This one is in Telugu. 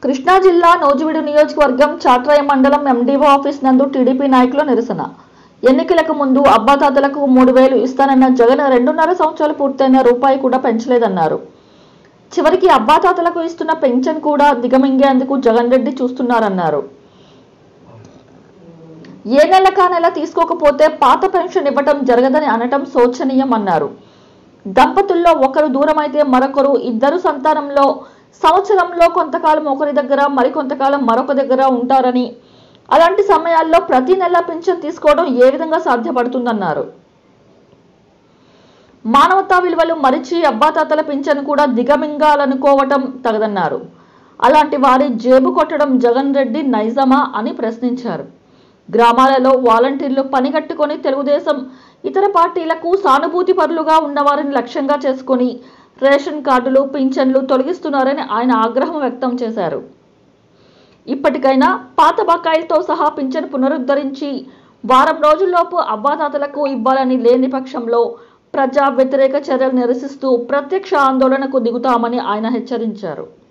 కృష్ణా జిల్లా నోజువీడు నియోజకవర్గం చాట్రాయ మండలం ఎండీఓ ఆఫీస్ నందు టీడీపీ నాయకుల నిరసన ఎన్నికలకు ముందు అబ్బాతాతలకు మూడు వేలు ఇస్తానన్న జగన్ రెండున్నర సంవత్సరాలు పూర్తయిన రూపాయి కూడా పెంచలేదన్నారు చివరికి అబ్బాతాతలకు ఇస్తున్న పెన్షన్ కూడా దిగమింగేందుకు జగన్ రెడ్డి చూస్తున్నారన్నారు ఏ నెల కా నెల తీసుకోకపోతే పాత పెన్షన్ ఇవ్వటం జరగదని అనటం శోచనీయం అన్నారు దంపతుల్లో ఒకరు దూరమైతే మరొకరు ఇద్దరు సంతానంలో సంవత్సరంలో కొంతకాలం ఒకరి దగ్గర మరికొంతకాలం మరొక దగ్గర ఉంటారని అలాంటి సమయాల్లో ప్రతి నెల పింఛన్ తీసుకోవడం ఏ విధంగా సాధ్యపడుతుందన్నారు మానవతా విలువలు మరిచి అబ్బాతాతల పింఛన్ కూడా దిగమింగాలనుకోవటం తగదన్నారు అలాంటి వారి జేబు కొట్టడం జగన్ రెడ్డి నైజమా అని ప్రశ్నించారు గ్రామాలలో వాలంటీర్లు పనిగట్టుకొని తెలుగుదేశం ఇతర పార్టీలకు సానుభూతి పరులుగా ఉన్నవారిని లక్ష్యంగా చేసుకొని రేషన్ కార్డులు పింఛన్లు తొలగిస్తున్నారని ఆయన ఆగ్రహం వ్యక్తం చేశారు ఇప్పటికైనా పాత బకాయిలతో సహా పింఛన్ పునరుద్ధరించి వారం రోజుల్లోపు అబ్బాతాతలకు ఇవ్వాలని లేని పక్షంలో ప్రజా వ్యతిరేక చర్యలు నిరసిస్తూ ప్రత్యక్ష ఆందోళనకు దిగుతామని ఆయన హెచ్చరించారు